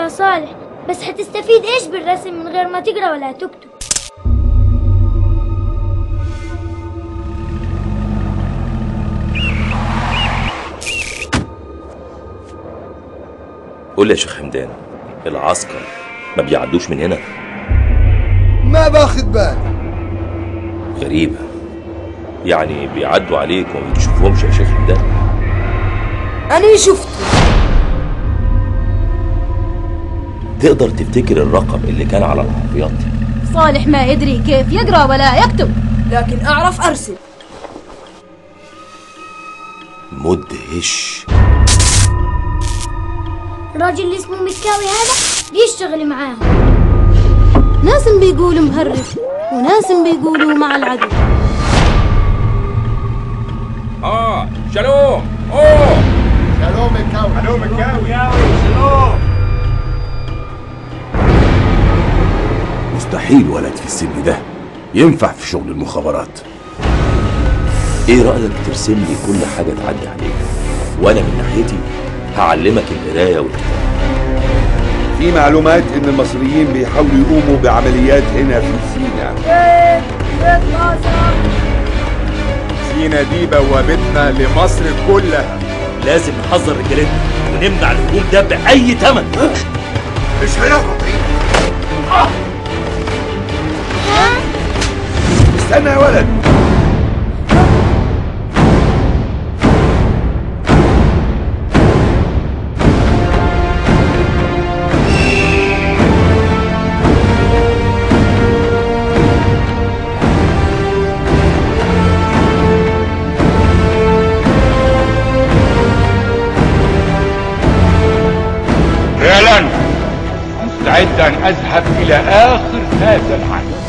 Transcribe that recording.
يا صالح بس هتستفيد ايش بالرسم من غير ما تقرا ولا تكتب قول لي يا شيخ حمدان العسكر ما بيعدوش من هنا ما باخد بالي غريبة يعني بيعدوا عليك وما بتشوفهمش يا شيخ حمدان أنا شفته تقدر تفتكر الرقم اللي كان على العربيات صالح ما يدري كيف يقرأ ولا يكتب لكن أعرف أرسم مدهش الراجل اللي اسمه مكاوي هذا بيشتغل معاهم ناس بيقولوا مهرب وناس بيقولوا مع العدو اه شالوم اوه شالوم الكون شالوم الكاوي مستحيل ولد في السن ده ينفع في شغل المخابرات ايه رأيك ترسم لي كل حاجة تعدي عليك وانا من ناحيتي هعلمك القراية والكتابة في معلومات ان المصريين بيحاولوا يقوموا بعمليات هنا في سيناء سينا دي بوابتنا لمصر كلها لازم نحذر رجالتنا ونمنع الهجوم ده بأي تمن مش هيهرب استنى يا ولد فعلا مستعد ان اذهب الى اخر هذا العالم